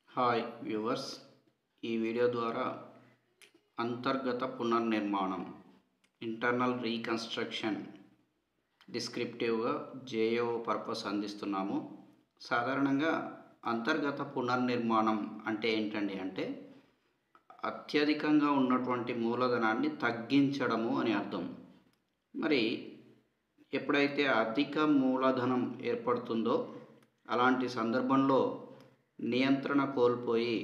hi viewers ఈ video ద్వారా అంతర్గత పునర్నిర్మాణం ఇంటర్నల్ రీకన్స్ట్రక్షన్ డిస్క్రిప్టివ్గా జేఓ పర్పస్ అందిస్తున్నాము సాధారణంగా అంతర్గత పునర్నిర్మాణం అంటే ఏంటండి అంటే అత్యధికంగా ఉన్నటువంటి మూలధనాన్ని తగ్గించడము అని అర్థం మరి ఎప్పుడైతే అధిక మూలధనం ఏర్పడుతుందో అలాంటి సందర్భంలో నియంత్రణ కోల్పోయి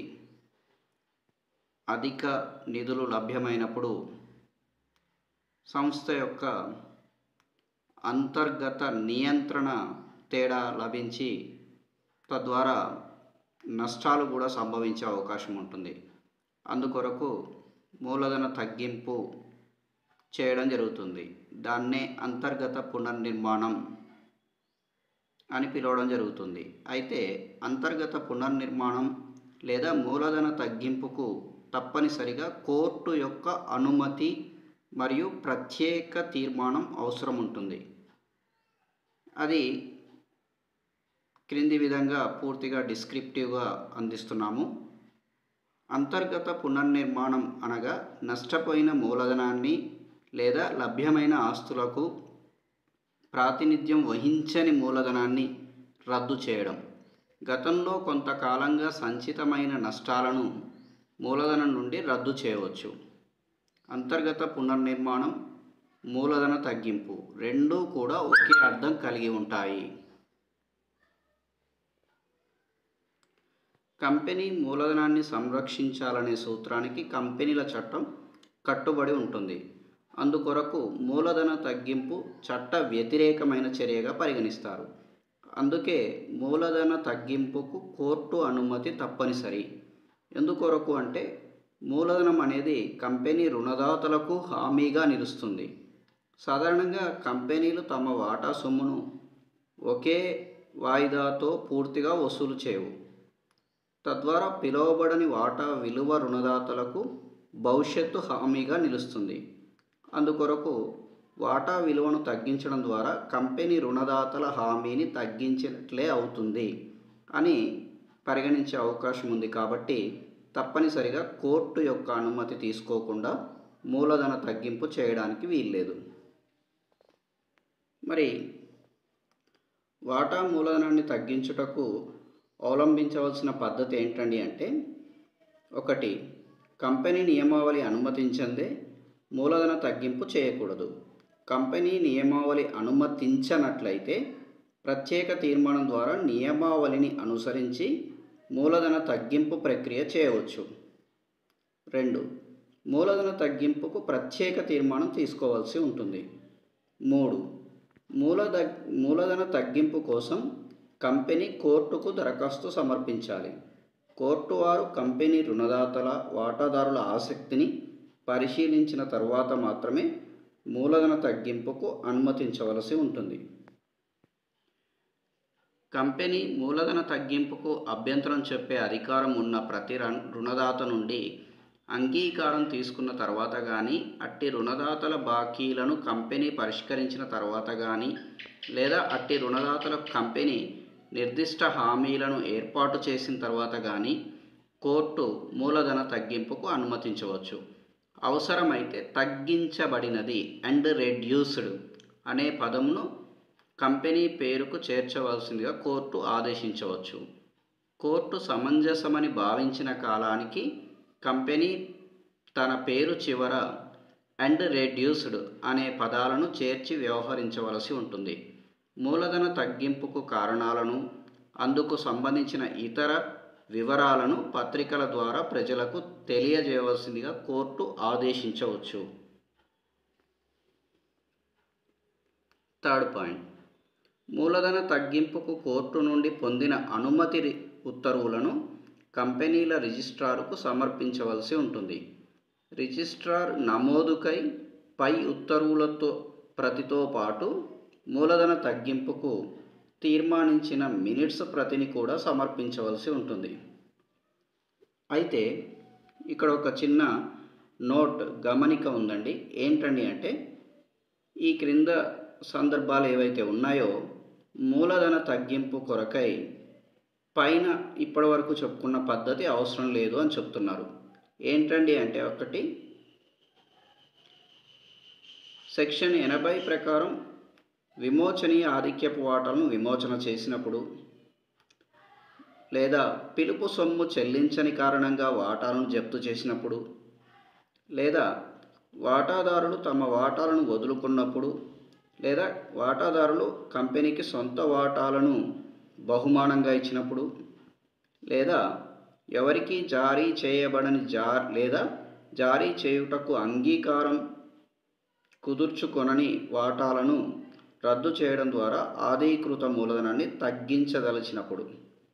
అధిక నిధులు లభ్యమైనప్పుడు సంస్థ యొక్క అంతర్గత నియంత్రణ తేడా లభించి తద్వారా నష్టాలు కూడా సంభవించే అవకాశం ఉంటుంది అందుకొరకు మూలధన తగ్గింపు చేయడం జరుగుతుంది దాన్నే అంతర్గత పునర్నిర్మాణం అని పిలవడం జరుగుతుంది అయితే అంతర్గత పునర్నిర్మాణం లేదా మూలధన తగ్గింపుకు తప్పనిసరిగా కోర్టు యొక్క అనుమతి మరియు ప్రత్యేక తీర్మానం అవసరం ఉంటుంది అది క్రింది విధంగా పూర్తిగా డిస్క్రిప్టివ్గా అందిస్తున్నాము అంతర్గత పునర్నిర్మాణం అనగా నష్టపోయిన మూలధనాన్ని లేదా లభ్యమైన ఆస్తులకు ప్రాతినిధ్యం వహించని మూలధనాన్ని రద్దు చేయడం గతంలో కొంతకాలంగా సంచితమైన నష్టాలను మూలధనం నుండి రద్దు చేయవచ్చు అంతర్గత పునర్నిర్మాణం మూలధన తగ్గింపు రెండూ కూడా ఒకే అర్థం కలిగి ఉంటాయి కంపెనీ మూలధనాన్ని సంరక్షించాలనే సూత్రానికి కంపెనీల చట్టం కట్టుబడి ఉంటుంది అందుకొరకు మూలధన తగ్గింపు చట్ట వ్యతిరేకమైన చర్యగా పరిగణిస్తారు అందుకే మూలధన తగ్గింపుకు కోర్టు అనుమతి తప్పనిసరి ఎందుకొరకు అంటే మూలధనం అనేది కంపెనీ రుణదాతలకు హామీగా నిలుస్తుంది సాధారణంగా కంపెనీలు తమ వాటా సొమ్మును ఒకే వాయిదాతో పూర్తిగా వసూలు చేయవు తద్వారా పిలువబడని వాటా విలువ రుణదాతలకు భవిష్యత్తు హామీగా నిలుస్తుంది అందుకొరకు వాటా విలువను తగ్గించడం ద్వారా కంపెనీ రుణదాతల హామీని తగ్గించినట్లే అవుతుంది అని పరిగణించే అవకాశం ఉంది కాబట్టి తప్పనిసరిగా కోర్టు యొక్క అనుమతి తీసుకోకుండా మూలధన తగ్గింపు చేయడానికి వీల్లేదు మరి వాటా మూలధనాన్ని తగ్గించుటకు అవలంబించవలసిన పద్ధతి ఏంటండి అంటే ఒకటి కంపెనీ నియమావళి అనుమతించందే మూలధన తగ్గింపు చేయకూడదు కంపెనీ నియమావళి అనుమతించనట్లయితే ప్రత్యేక తీర్మానం ద్వారా నియమావళిని అనుసరించి మూలధన తగ్గింపు ప్రక్రియ చేయవచ్చు రెండు మూలధన తగ్గింపుకు ప్రత్యేక తీర్మానం తీసుకోవాల్సి ఉంటుంది మూడు మూలద మూలధన తగ్గింపు కోసం కంపెనీ కోర్టుకు దరఖాస్తు సమర్పించాలి కోర్టు వారు కంపెనీ రుణదాతల వాటాదారుల ఆసక్తిని పరిశీలించిన తర్వాత మాత్రమే మూలధన తగ్గింపుకు అనుమతించవలసి ఉంటుంది కంపెనీ మూలధన తగ్గింపుకు అభ్యంతరం చెప్పే అధికారం ఉన్న ప్రతి రుణదాత నుండి అంగీకారం తీసుకున్న తర్వాత కానీ అట్టి రుణదాతల బాకీలను కంపెనీ పరిష్కరించిన తర్వాత కానీ లేదా అట్టి రుణదాతల కంపెనీ నిర్దిష్ట హామీలను ఏర్పాటు చేసిన తర్వాత కానీ కోర్టు మూలధన తగ్గింపుకు అనుమతించవచ్చు అవసరమైతే తగ్గించబడినది అండ్ రెడ్యూస్డ్ అనే పదమును కంపెనీ పేరుకు చేర్చవలసిందిగా కోర్టు ఆదేశించవచ్చు కోర్టు సమంజసమని భావించిన కాలానికి కంపెనీ తన పేరు చివర అండ్ రెడ్యూస్డ్ అనే పదాలను చేర్చి వ్యవహరించవలసి ఉంటుంది మూలధన తగ్గింపుకు కారణాలను అందుకు సంబంధించిన ఇతర వివరాలను పత్రికల ద్వారా ప్రజలకు తెలియజేయవలసిందిగా కోర్టు ఆదేశించవచ్చు థర్డ్ పాయింట్ మూలధన తగ్గింపుకు కోర్టు నుండి పొందిన అనుమతి ఉత్తర్వులను కంపెనీల రిజిస్ట్రార్కు సమర్పించవలసి ఉంటుంది రిజిస్ట్రార్ నమోదుకై పై ఉత్తర్వులతో ప్రతితో పాటు మూలధన తగ్గింపుకు తీర్మానించిన మినిట్స్ ప్రతిని కూడా సమర్పించవలసి ఉంటుంది అయితే ఇక్కడ ఒక చిన్న నోట్ గమనిక ఉందండి ఏంటండి అంటే ఈ క్రింద సందర్భాలు ఏవైతే ఉన్నాయో మూలధన తగ్గింపు కొరకై పైన ఇప్పటి వరకు చెప్పుకున్న పద్ధతి అవసరం లేదు అని చెప్తున్నారు ఏంటండి అంటే ఒకటి సెక్షన్ ఎనభై ప్రకారం విమోచనీయ ఆధిక్యపు వాటాలను విమోచన చేసినప్పుడు లేదా పిలుపు సొమ్ము చెల్లించని కారణంగా వాటాలను జప్తు చేసినప్పుడు లేదా వాటాదారులు తమ వాటాలను వదులుకున్నప్పుడు లేదా వాటాదారులు కంపెనీకి సొంత వాటాలను బహుమానంగా ఇచ్చినప్పుడు లేదా ఎవరికి జారీ చేయబడని జా లేదా జారీ చేయుటకు అంగీకారం కుదుర్చుకొనని వాటాలను రద్దు చేయడం ద్వారా ఆధీకృత మూలధనాన్ని తగ్గించదలిచినప్పుడు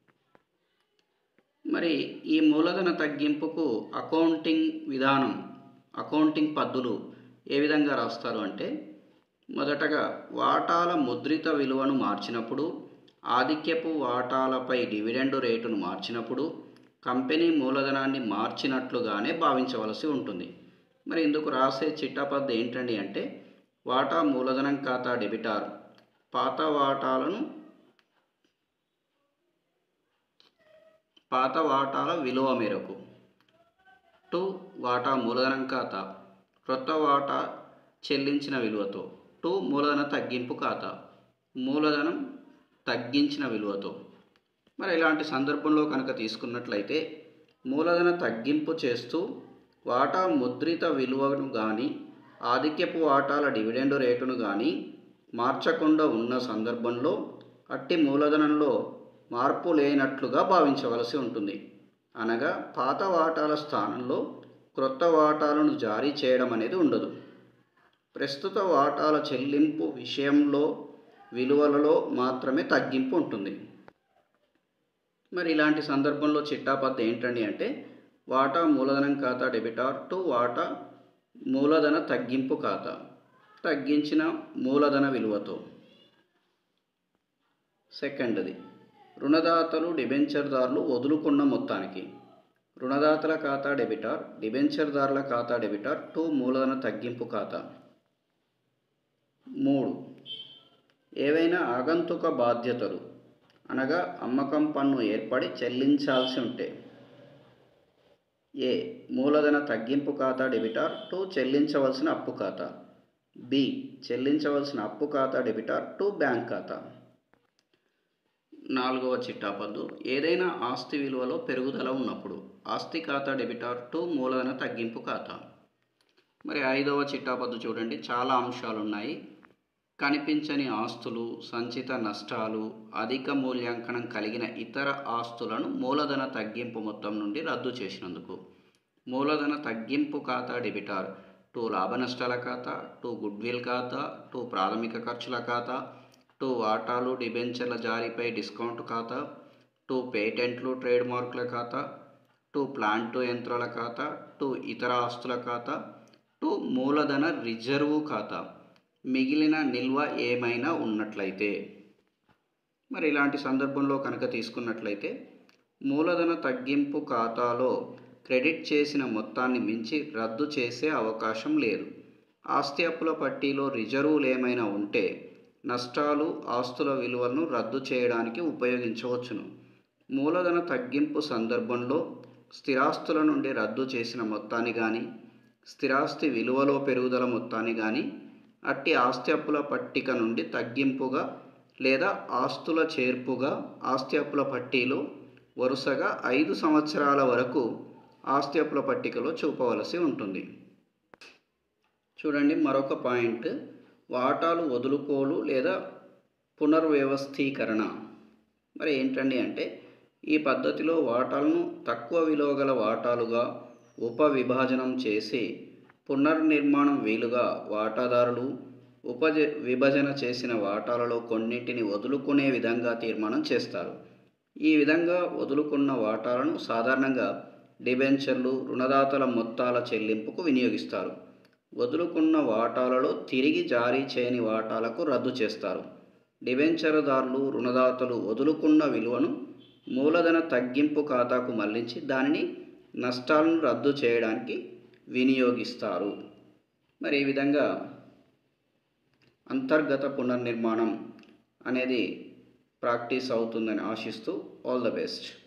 మరి ఈ మూలధన తగ్గింపుకు అకౌంటింగ్ విధానం అకౌంటింగ్ పద్ధతులు ఏ విధంగా రాస్తారు అంటే మొదటగా వాటాల ముద్రిత విలువను మార్చినప్పుడు ఆధిక్యపు వాటాలపై డివిడెండ్ రేటును మార్చినప్పుడు కంపెనీ మూలధనాన్ని మార్చినట్లుగానే భావించవలసి ఉంటుంది మరి ఇందుకు రాసే చిట్టాపద్ధతి ఏంటండి అంటే వాటా మూలధనం ఖాతా డెబిటార్ పాత వాటాలను పాత వాటాల విలువ మేరకు టు వాటా మూలధనం ఖాతా క్రొత్త వాటా చెల్లించిన విలువతో టు మూలధన తగ్గింపు ఖాతా మూలధనం తగ్గించిన విలువతో మరి ఇలాంటి సందర్భంలో కనుక తీసుకున్నట్లయితే మూలధన తగ్గింపు చేస్తూ వాటా ముద్రిత విలువను కానీ ఆధిక్యపు వాటాల డివిడెండ్ రేటును కానీ మార్చకుండా ఉన్న సందర్భంలో అట్టి మూలధనంలో మార్పు లేనట్లుగా భావించవలసి ఉంటుంది అనగా పాత వాటాల స్థానంలో క్రొత్త వాటాలను జారీ చేయడం అనేది ఉండదు ప్రస్తుత వాటాల చెల్లింపు విషయంలో విలువలలో మాత్రమే తగ్గింపు ఉంటుంది మరి ఇలాంటి సందర్భంలో చిట్టాపద్ధ ఏంటండి అంటే వాటా మూలధనం ఖాతా డెబిటార్ టు వాటా మూలధన తగ్గింపు ఖాతా తగ్గించిన మూలధన విలువతో సెకండ్ది రుణదాతలు డిబెంచర్దారులు వదులుకున్న మొత్తానికి రుణదాతల ఖాతా డెబిటార్ డిబెంచర్దారుల ఖాతా డెబిటార్ టు మూలధన తగ్గింపు ఖాతా మూడు ఏవైనా ఆగంతుక బాధ్యతలు అనగా అమ్మకం పన్ను ఏర్పడి చెల్లించాల్సి ఉంటే ఏ మూలధన తగ్గింపు ఖాతా డెబిటార్ టు చెల్లించవలసిన అప్పు ఖాతా బి చెల్లించవలసిన అప్పు ఖాతా డెబిటార్ టు బ్యాంక్ ఖాతా నాలుగవ చిట్టాపద్దు ఏదైనా ఆస్తి విలువలో పెరుగుదల ఉన్నప్పుడు ఆస్తి ఖాతా డెబిటార్ టు మూలధన తగ్గింపు ఖాతా మరి ఐదవ చిట్టాపద్దు చూడండి చాలా అంశాలు ఉన్నాయి కనిపించని ఆస్తులు సంచిత నష్టాలు అధిక మూల్యాంకనం కలిగిన ఇతర ఆస్తులను మూలధన తగ్గింపు మొత్తం నుండి రద్దు చేసినందుకు మూలధన తగ్గింపు ఖాతా డెబిటార్ టు లాభ నష్టాల ఖాతా టు గుడ్విల్ ఖాతా టు ప్రాథమిక ఖర్చుల ఖాతా టు వాటాలు డిబెంచర్ల జారీపై డిస్కౌంట్ ఖాతా టు పేటెంట్లు ట్రేడ్ మార్కుల ఖాతా టు ప్లాంట్ యంత్రాల ఖాతా టు ఇతర ఆస్తుల ఖాతా టు మూలధన రిజర్వు ఖాతా మిగిలిన నిల్వ ఏమైనా ఉన్నట్లయితే మరి ఇలాంటి సందర్భంలో కనుక తీసుకున్నట్లయితే మూలధన తగ్గింపు ఖాతాలో క్రెడిట్ చేసిన మొత్తాన్ని మించి రద్దు చేసే అవకాశం లేదు ఆస్తి అప్పుల పట్టీలో రిజర్వులు ఏమైనా ఉంటే నష్టాలు ఆస్తుల విలువలను రద్దు చేయడానికి ఉపయోగించవచ్చును మూలధన తగ్గింపు సందర్భంలో స్థిరాస్తుల నుండి రద్దు చేసిన మొత్తాన్ని కానీ స్థిరాస్తి విలువలో పెరుగుదల మొత్తాన్ని కానీ అట్టి ఆస్తి అప్పుల పట్టిక నుండి తగ్గింపుగా లేదా ఆస్తుల చేర్పుగా ఆస్తి అప్పుల పట్టీలో వరుసగా ఐదు సంవత్సరాల వరకు ఆస్తి అప్పుల పట్టికలో చూపవలసి ఉంటుంది చూడండి మరొక పాయింట్ వాటాలు వదులుకోలు లేదా పునర్వ్యవస్థీకరణ మరి ఏంటండి అంటే ఈ పద్ధతిలో వాటాలను తక్కువ విలువ గల వాటాలుగా ఉపవిభాజనం చేసి పునర్నిర్మాణం వీలుగా వాటాదారులు ఉపజ విభజన చేసిన వాటాలలో కొన్నింటిని వదులుకునే విధంగా తీర్మానం చేస్తారు ఈ విధంగా వదులుకున్న వాటాలను సాధారణంగా డిబెంచర్లు రుణదాతల మొత్తాల చెల్లింపుకు వినియోగిస్తారు వదులుకున్న వాటాలలో తిరిగి జారీ చేయని వాటాలకు రద్దు చేస్తారు డిబెంచర్దారులు రుణదాతలు వదులుకున్న విలువను మూలధన తగ్గింపు ఖాతాకు మళ్లించి దానిని నష్టాలను రద్దు చేయడానికి వినియోగిస్తారు మరి ఈ విధంగా అంతర్గత పునర్నిర్మాణం అనేది ప్రాక్టీస్ అవుతుందని ఆశిస్తూ ఆల్ ద బెస్ట్